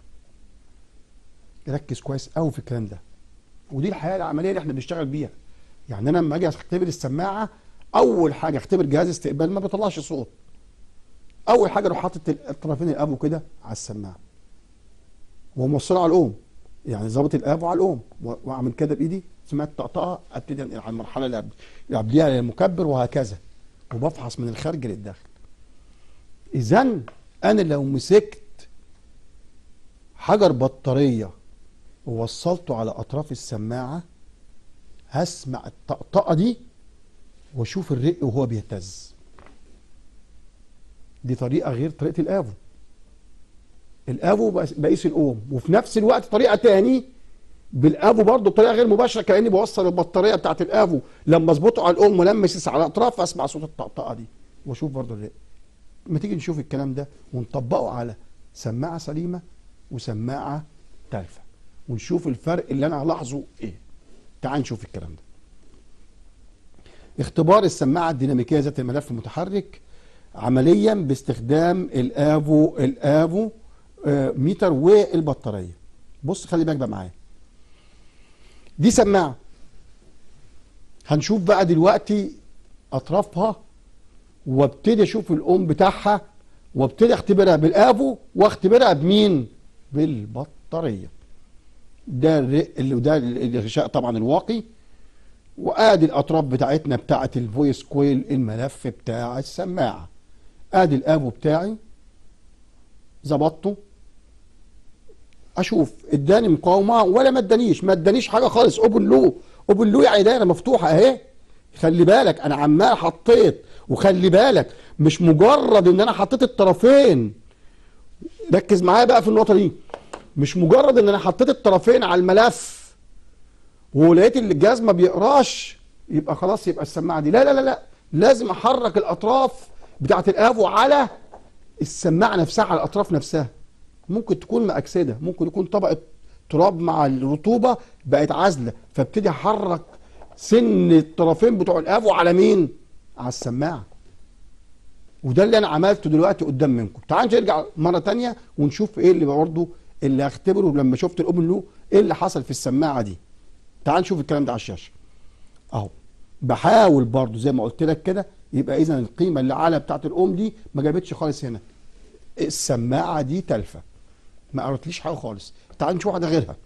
ركز كويس قوي في الكلام ده ودي الحياه العمليه اللي احنا بنشتغل بيها يعني انا لما اجي اختبر السماعه اول حاجه اختبر جهاز استقبال ما بيطلعش صوت اول حاجه اروح حاطط الطرفين الابو كده على السماعه وموصله على الام يعني ظابط الابو على الام و- واعمل كده بايدي سمعت طقطقه ابتدي انقل على المرحله اللي قبل- اللي قبليها للمكبر وهكذا وبفحص من الخارج للداخل اذا انا لو مسكت حجر بطاريه ووصلته على اطراف السماعه هسمع الطقطقه دي واشوف الرق وهو بيهتز دي طريقه غير طريقه الافو الافو بقيس- بقيس الاوم وفي نفس الوقت طريقه تاني بالافو برضه بطريقه غير مباشره كاني بوصل البطاريه بتاعت الافو لما اظبطه على الاوم ولمس على الاطراف اسمع صوت الطقطقه دي واشوف برضه الرق ما تيجي نشوف الكلام ده ونطبقه على سماعه سليمه وسماعه تالفه ونشوف الفرق اللي انا هلاحظه ايه تعال نشوف الكلام ده اختبار السماعه الديناميكيه ذات الملف المتحرك عمليا باستخدام الافو الافو آه، ميتر والبطاريه بص خلي بالك بقى معايا دي سماعه هنشوف بقى دلوقتي اطرافها وابتدي اشوف الام بتاعها وابتدي اختبرها بالافو واختبرها بمين بالبطاريه ده الرق اللي وده الغشاء طبعا الواقي وادي الاطراف بتاعتنا بتاعه الفويس كويل الملف بتاع السماعه ادي الافو بتاعي ظبطته اشوف اداني مقاومه ولا ما ادانيش ما ادانيش حاجه خالص اوبن لو اوبن لو يعني دايره مفتوحه اهي خلي بالك انا عمال حطيت وخلي بالك مش مجرد ان انا حطيت الطرفين ركز معايا بقى في النقطه دي مش مجرد ان انا حطيت الطرفين على الملف ولقيت ان الجهاز ما بيقراش يبقى خلاص يبقى السماعه دي لا لا لا لا لازم احرك الاطراف بتاعه الافو على السماعه نفسها على الاطراف نفسها ممكن تكون مأكسده ممكن يكون طبقه تراب مع الرطوبه بقت عازله فابتدي احرك سن الطرفين بتوع الافو على مين على السماعه وده اللي انا عملته دلوقتي قدام منكم تعالوا نرجع مره تانية ونشوف ايه اللي برضه اللي هختبره لما شفت الاوبن لو ايه اللي حصل في السماعه دي تعال نشوف الكلام ده على الشاشه اهو بحاول برضو زي ما قلت لك كده يبقى اذا القيمه اللي اعلى بتاعت الام دي ما جابتش خالص هنا السماعه دي تلفه ما قرتليش حاجه خالص تعال نشوف واحده غيرها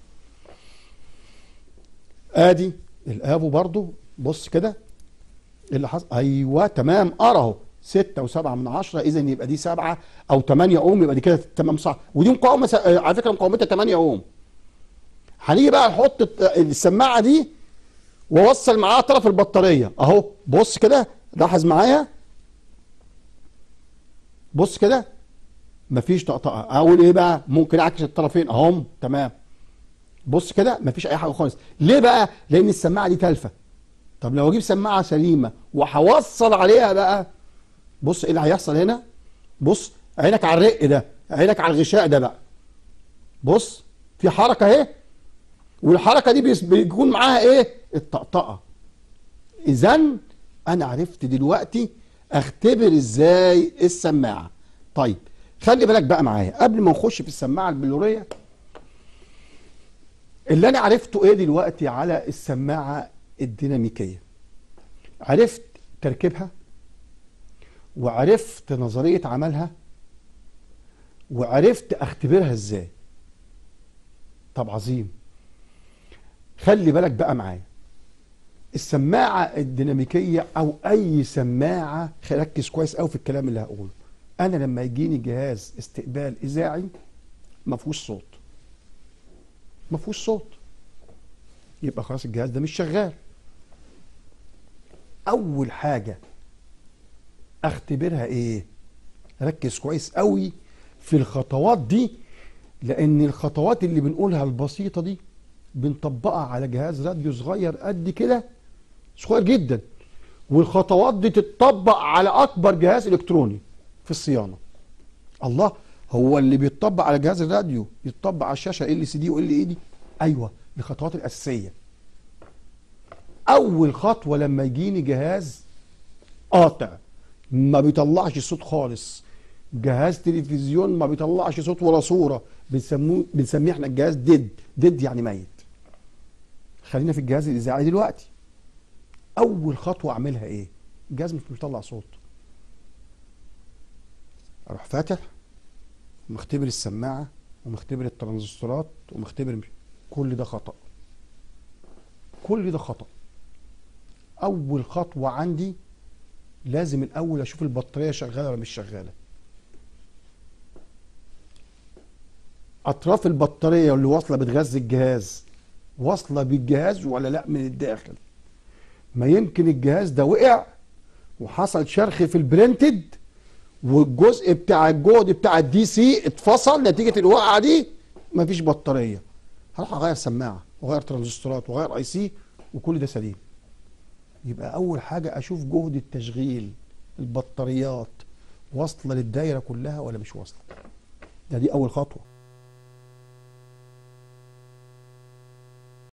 ادي الافو برضو بص كده إيه اللي حصل ايوه تمام قرا اهو 6 و7 من 10 اذا يبقى دي 7 او 8 اوم يبقى دي كده تمام صح ودي مقاومه س- آه، على فكره مقاومتها 8 اوم هنيجي بقى نحط الت- السماعه دي واوصل معاها طرف البطاريه اهو بص كده لاحظ معايا بص كده مفيش طقطقه اقول ايه بقى ممكن اعكس الطرفين اهم تمام بص كده مفيش اي حاجه خالص ليه بقى لان السماعه دي تلفه طب لو اجيب سماعه سليمه وهوصل عليها بقى بص ايه اللي هيحصل هنا بص عينك على الرق ده عينك على الغشاء ده بقى بص في حركه اهي والحركه دي بيس- بيكون معاها ايه الطقطقه اذا انا عرفت دلوقتي اختبر ازاي السماعه طيب خلي بالك بقى معايا قبل ما نخش في السماعه البلوريه اللي انا عرفته ايه دلوقتي على السماعه الديناميكيه عرفت تركيبها وعرفت نظريه عملها وعرفت اختبرها ازاي طب عظيم خلي بالك بقى معايا السماعه الديناميكيه او اي سماعه ركز كويس قوي في الكلام اللي هقوله انا لما يجيني جهاز استقبال اذاعي ما فيهوش صوت ما فيهوش صوت يبقى خلاص الجهاز ده مش شغال اول حاجه اختبرها ايه ركز كويس قوي في الخطوات دي لان الخطوات اللي بنقولها البسيطه دي بنطبقها على جهاز راديو صغير قد كده صغير جدا والخطوات دي تتطبق على اكبر جهاز الكتروني في الصيانه الله هو اللي بيتطبق على جهاز الراديو يتطبق على الشاشه ال سي دي وال اي دي ايوه الخطوات الاساسيه اول خطوه لما يجيني جهاز قاطع ما بيطلعش صوت خالص جهاز تلفزيون ما بيطلعش صوت ولا صوره بنسموه بنسميه احنا الجهاز ديد ديد يعني ميت خلينا في الجهاز الاذاعي دلوقتي اول خطوه اعملها ايه الجهاز مش بيطلع صوت اروح فاتح ومختبر السماعه ومختبر الترانزستورات ومختبر مش- كل ده خطا كل ده خطا اول خطوه عندي لازم الاول اشوف البطاريه شغاله ولا مش شغاله اطراف البطاريه اللي واصله بتغذي الجهاز واصله بالجهاز ولا لا من الداخل ما يمكن الجهاز ده وقع وحصل شرخ في البرنتد والجزء بتاع الجهد بتاع الدي سي اتفصل نتيجه الوقعه دي مفيش بطاريه هروح اغير سماعه واغير ترانزستورات واغير اي سي وكل ده سليم يبقى اول حاجه اشوف جهد التشغيل البطاريات واصله للدايره كلها ولا مش واصله ده دي اول خطوه